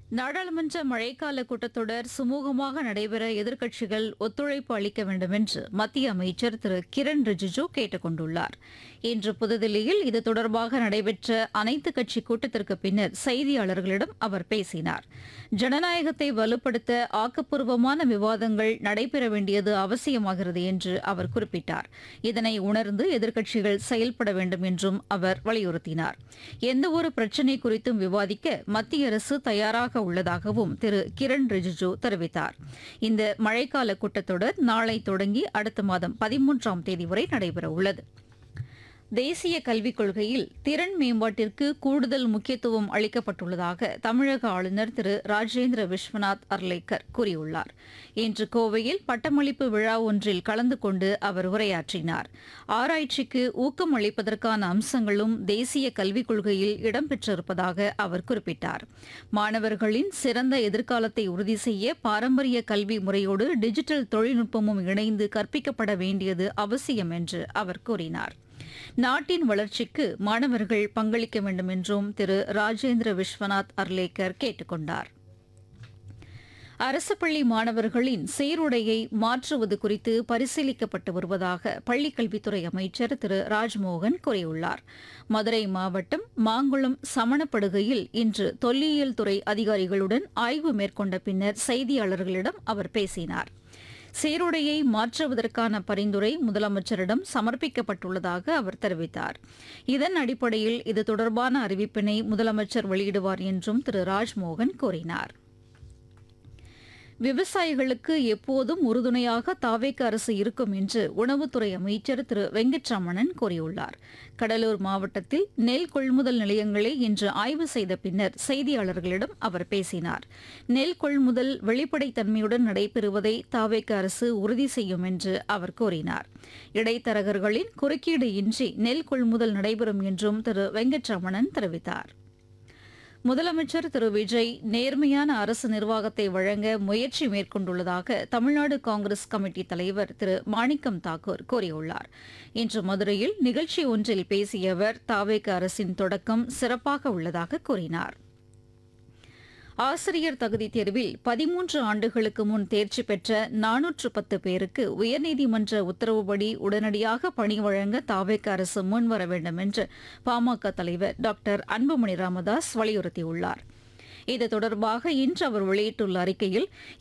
நாடாளுமன்ற மழைக்கால கூட்டத்தொடர் சுமூகமாக நடைபெற எதிர்க்கட்சிகள் ஒத்துழைப்பு அளிக்க வேண்டும் என்று மத்திய அமைச்சர் திரு கிரண் ரிஜிஜு கேட்டுக் கொண்டுள்ளார் இன்று புதுதில்லியில் இது தொடர்பாக நடைபெற்ற அனைத்து கட்சி கூட்டத்திற்கு பின்னர் செய்தியாளர்களிடம் அவர் பேசினார் ஜனநாயகத்தை வலுப்படுத்த ஆக்கப்பூர்வமான விவாதங்கள் நடைபெற வேண்டியது அவசியமாகிறது என்று அவர் குறிப்பிட்டார் இதனை உணர்ந்து எதிர்க்கட்சிகள் செயல்பட வேண்டும் என்றும் அவர் வலியுறுத்தினார் எந்தவொரு பிரச்சினை குறித்தும் விவாதிக்க மத்திய அரசு தயாராக உள்ளதாகவும் திரு கிரண் ரிஜிஜு தெரிவித்தார் இந்த மழைக்கால கூட்டத்தொடர் நாளை தொடங்கி அடுத்த மாதம் பதிமூன்றாம் தேதி வரை நடைபெறவுள்ளது தேசிய கல்விக் கொள்கையில் திறன் மேம்பாட்டிற்கு கூடுதல் முக்கியத்துவம் அளிக்கப்பட்டுள்ளதாக தமிழக ஆளுநர் திரு ராஜேந்திர விஸ்வநாத் அர்லேக்கர் கூறியுள்ளார் இன்று கோவையில் பட்டமளிப்பு விழா ஒன்றில் கலந்து கொண்டு அவர் உரையாற்றினார் ஆராய்ச்சிக்கு ஊக்கம் அளிப்பதற்கான அம்சங்களும் தேசிய கல்விக் கொள்கையில் இடம்பெற்றிருப்பதாக அவர் குறிப்பிட்டார் மாணவர்களின் சிறந்த எதிர்காலத்தை உறுதி செய்ய பாரம்பரிய கல்வி முறையோடு டிஜிட்டல் தொழில்நுட்பமும் இணைந்து கற்பிக்கப்பட வேண்டியது அவசியம் என்று அவர் கூறினார் நாட்டின் வளர்ச்சிக்கு மாணவர்கள் பங்களிக்க வேண்டும் என்றும் திரு ராஜேந்திர விஸ்வநாத் அர்லேக்கர் கேட்டுக் கொண்டார் அரசு பள்ளி மாணவர்களின் சீருடையை மாற்றுவது குறித்து பரிசீலிக்கப்பட்டு வருவதாக பள்ளிக்கல்வித்துறை அமைச்சர் திரு ராஜ்மோகன் கூறியுள்ளார் மதுரை மாவட்டம் மாங்குளம் சமணப்படுகையில் இன்று தொல்லியல் துறை அதிகாரிகளுடன் ஆய்வு மேற்கொண்ட பின்னர் செய்தியாளர்களிடம் அவர் பேசினார் சீருடையை மாற்றுவதற்கான பரிந்துரை முதலமைச்சரிடம் சமர்ப்பிக்கப்பட்டுள்ளதாக அவர் தெரிவித்தார் இதன் அடிப்படையில் இது தொடர்பான அறிவிப்பினை முதலமைச்சர் வெளியிடுவார் என்றும் திரு ராஜ்மோகன் கூறினார் விவசாயிகளுக்கு எப்போதும் உறுதுணையாக தாவேக்க அரசு இருக்கும் என்று உணவுத்துறை அமைச்சர் திரு வெங்கட்ரமணன் கூறியுள்ளார் கடலூர் மாவட்டத்தில் நெல் கொள்முதல் நிலையங்களை இன்று ஆய்வு செய்த பின்னர் செய்தியாளர்களிடம் அவர் பேசினார் நெல் கொள்முதல் வெளிப்படைத்தன்மையுடன் நடைபெறுவதை தாவேக்க அரசு உறுதி செய்யும் என்று அவர் கூறினார் இடைத்தரகர்களின் குறுக்கீடு இன்றி நெல் கொள்முதல் நடைபெறும் என்றும் திரு வெங்கட்ரமணன் தெரிவித்தார் முதலமைச்சர் திரு விஜய் நேர்மையான அரசு நிர்வாகத்தை வழங்க முயற்சி மேற்கொண்டுள்ளதாக தமிழ்நாடு காங்கிரஸ் கமிட்டி தலைவர் திரு மாணிக்கம் தாக்கூர் கூறியுள்ளார் இன்று மதுரையில் நிகழ்ச்சி ஒன்றில் பேசிய அவர் தாவேக அரசின் தொடக்கம் சிறப்பாக உள்ளதாக கூறினார் ஆசிரியர் தகுதி தேர்வில் பதிமூன்று ஆண்டுகளுக்கு முன் தேர்ச்சி பெற்ற நானூற்று பத்து பேருக்கு உயர்நீதிமன்ற உத்தரவுப்படி உடனடியாக பணி வழங்க தாவேக்க அரசு முன்வர வேண்டும் என்று பாமக தலைவர் டாக்டர் அன்புமணி ராமதாஸ் வலியுறுத்தியுள்ளார் இது தொடர்பாக இன்று அவர் வெளியிட்டுள்ள அறிக்கையில்